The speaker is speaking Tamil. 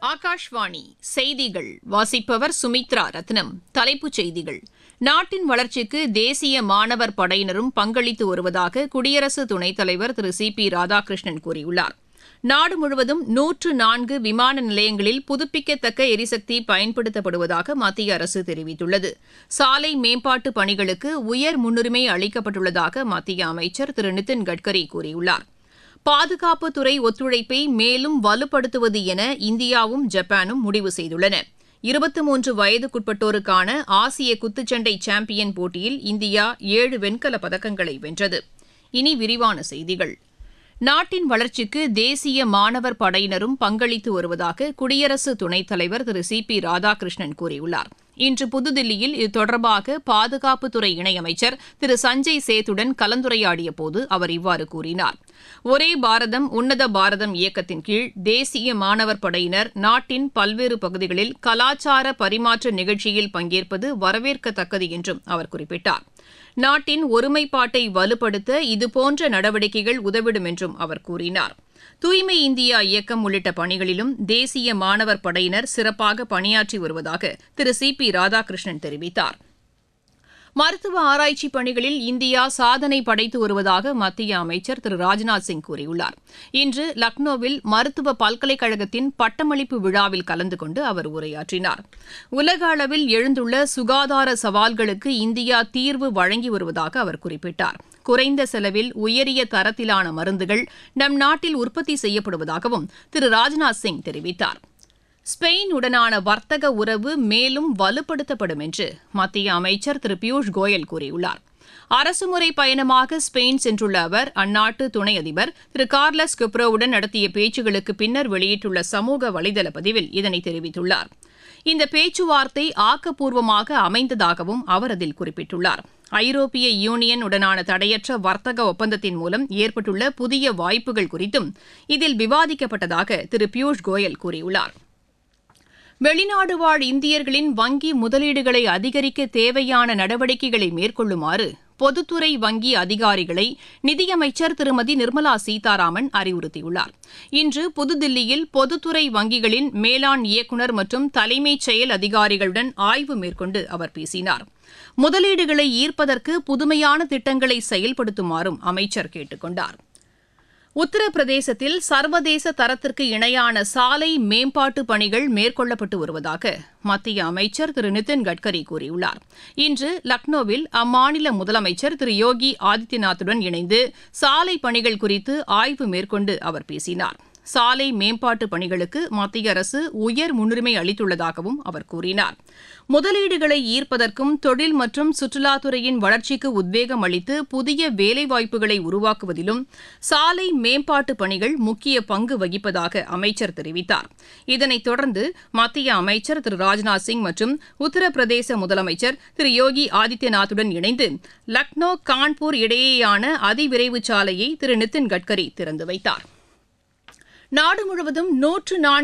ஆகாஷ்வாணி செய்திகள் வாசிப்பவர் சுமித்ரா ரத்னம் தலைப்புச் செய்திகள் நாட்டின் வளர்ச்சிக்கு தேசிய மாணவர் படையினரும் பங்களித்து வருவதாக குடியரசு துணைத் தலைவர் திரு சி பி ராதாகிருஷ்ணன் கூறியுள்ளார் நாடு முழுவதும் நூற்று நான்கு விமான நிலையங்களில் புதுப்பிக்கத்தக்க எரிசக்தி பயன்படுத்தப்படுவதாக மத்திய அரசு தெரிவித்துள்ளது சாலை மேம்பாட்டு பணிகளுக்கு உயர் முன்னுரிமை அளிக்கப்பட்டுள்ளதாக மத்திய அமைச்சர் திரு நிதின் கட்கரி கூறியுள்ளார் பாதுகாப்புத்துறை ஒத்துழைப்பை மேலும் வலுப்படுத்துவது என இந்தியாவும் ஜப்பானும் முடிவு செய்துள்ளன இருபத்தி மூன்று வயதுக்குட்பட்டோருக்கான ஆசிய குத்துச்சண்டை சாம்பியன் போட்டியில் இந்தியா ஏழு வெண்கலப் பதக்கங்களை வென்றது இனி விரிவான செய்திகள் நாட்டின் வளர்ச்சிக்கு தேசிய மாணவர் படையினரும் பங்களித்து வருவதாக குடியரசு துணைத் தலைவர் திரு சி பி ராதாகிருஷ்ணன் கூறியுள்ளார் இன்று புதுதில்லியில் இது தொடர்பாக பாதுகாப்புத்துறை இணையமைச்சர் திரு சஞ்சய் சேத்துடன் கலந்துரையாடிய போது அவர் இவ்வாறு கூறினார் ஒரே பாரதம் உன்னத பாரதம் இயக்கத்தின் கீழ் தேசிய மாணவர் படையினர் நாட்டின் பல்வேறு பகுதிகளில் கலாச்சார பரிமாற்ற நிகழ்ச்சியில் பங்கேற்பது வரவேற்கத்தக்கது என்றும் அவர் குறிப்பிட்டார் நாட்டின் ஒருமைப்பாட்டை வலுப்படுத்த இதுபோன்ற நடவடிக்கைகள் உதவிடும் என்றும் அவர் கூறினார் தூய்மை இந்தியா இயக்கம் உள்ளிட்ட பணிகளிலும் தேசிய மாணவர் படையினர் சிறப்பாக பணியாற்றி வருவதாக திரு சி பி ராதாகிருஷ்ணன் தெரிவித்தார் மருத்துவ ஆராய்ச்சி பணிகளில் இந்தியா சாதனை படைத்து வருவதாக மத்திய அமைச்சர் திரு ராஜ்நாத் சிங் கூறியுள்ளார் இன்று லக்னோவில் மருத்துவ பல்கலைக்கழகத்தின் பட்டமளிப்பு விழாவில் கலந்து கொண்டு அவர் உரையாற்றினார் உலக அளவில் எழுந்துள்ள சுகாதார சவால்களுக்கு இந்தியா தீர்வு வழங்கி வருவதாக அவர் குறிப்பிட்டார் குறைந்த செலவில் உயரிய தரத்திலான மருந்துகள் நம் நாட்டில் உற்பத்தி செய்யப்படுவதாகவும் திரு ராஜ்நாத் சிங் தெரிவித்தார் ஸ்பெயின் உடனான வர்த்தக உறவு மேலும் வலுப்படுத்தப்படும் என்று மத்திய அமைச்சர் திரு பியூஷ் கோயல் கூறியுள்ளார் அரசுமுறை பயணமாக ஸ்பெயின் சென்றுள்ள அவர் அந்நாட்டு துணை அதிபர் திரு கார்லஸ் குப்ரோவுடன் நடத்திய பேச்சுகளுக்கு பின்னர் வெளியிட்டுள்ள சமூக வலைதள பதிவில் இதனை தெரிவித்துள்ளார் இந்த பேச்சுவார்த்தை ஆக்கப்பூர்வமாக அமைந்ததாகவும் அவர் அதில் குறிப்பிட்டுள்ளார் ஐரோப்பிய யூனியன் உடனான தடையற்ற வர்த்தக ஒப்பந்தத்தின் மூலம் ஏற்பட்டுள்ள புதிய வாய்ப்புகள் குறித்தும் இதில் விவாதிக்கப்பட்டதாக திரு பியூஷ் கோயல் கூறியுள்ளார் வெளிநாடு வாழ் இந்தியர்களின் வங்கி முதலீடுகளை அதிகரிக்க தேவையான நடவடிக்கைகளை மேற்கொள்ளுமாறு பொதுத்துறை வங்கி அதிகாரிகளை நிதியமைச்சர் திருமதி நிர்மலா சீதாராமன் அறிவுறுத்தியுள்ளார் இன்று புதுதில்லியில் பொதுத்துறை வங்கிகளின் மேலாண் இயக்குநர் மற்றும் தலைமைச் செயல் அதிகாரிகளுடன் ஆய்வு மேற்கொண்டு அவர் பேசினார் முதலீடுகளை ஈர்ப்பதற்கு புதுமையான திட்டங்களை செயல்படுத்துமாறும் அமைச்சர் கேட்டுக் கொண்டார் உத்தரப்பிரதேசத்தில் சர்வதேச தரத்திற்கு இணையான சாலை மேம்பாட்டு பணிகள் மேற்கொள்ளப்பட்டு வருவதாக மத்திய அமைச்சர் திரு நிதின் கட்கரி கூறியுள்ளார் இன்று லக்னோவில் அம்மாநில முதலமைச்சர் திரு யோகி ஆதித்யநாத்துடன் இணைந்து சாலை பணிகள் குறித்து ஆய்வு மேற்கொண்டு அவர் பேசினார் சாலை மேம்பாட்டு பணிகளுக்கு மத்திய அரசு உயர் முன்னுரிமை அளித்துள்ளதாகவும் அவர் கூறினார் முதலீடுகளை ஈர்ப்பதற்கும் தொழில் மற்றும் சுற்றுலாத்துறையின் வளர்ச்சிக்கு உத்வேகம் அளித்து புதிய வேலைவாய்ப்புகளை உருவாக்குவதிலும் சாலை மேம்பாட்டு பணிகள் முக்கிய பங்கு வகிப்பதாக அமைச்சர் தெரிவித்தார் இதனைத் தொடர்ந்து மத்திய அமைச்சர் திரு ராஜ்நாத் சிங் மற்றும் உத்தரப்பிரதேச முதலமைச்சர் திரு யோகி ஆதித்யநாத்துடன் இணைந்து லக்னோ கான்பூர் இடையேயான அதிவிரைவு சாலையை திரு நிதின் கட்கரி திறந்து வைத்தார் நாடு முழுவதும் நூற்று நான்கு